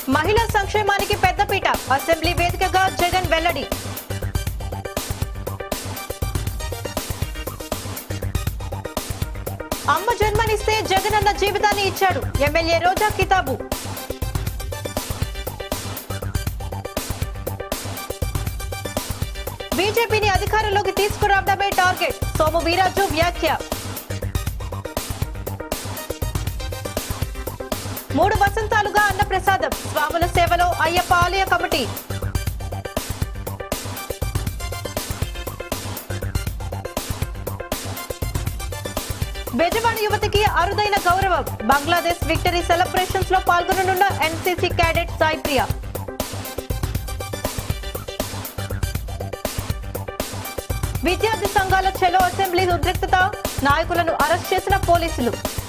మహిళా సంక్షేమానికి పెద్దపీట అసెంబ్లీ వేదికగా జగన్ వెల్లడి అమ్మ జన్మనిస్తే జగనన్న జీవితాన్ని ఇచ్చాడు ఎమ్మెల్యే రోజా కితాబు బీజేపీని అధికారంలోకి తీసుకురావడమే టార్గెట్ సోము వీరాజు వ్యాఖ్య మూడు వసంతాలుగా అన్నప్రసాదం స్వాముల సేవలో అయ్యప్ప ఆలయ కమిటీ బెజవాడ యువతికి అరుదైన గౌరవం బంగ్లాదేశ్ విక్టరీ సెలబ్రేషన్స్ లో పాల్గొననున్న ఎన్సీసీ క్యాడెట్ సాయిప్రియ విద్యార్థి సంఘాల చెలో అసెంబ్లీ ఉద్రిక్తత నాయకులను అరెస్ట్ చేసిన పోలీసులు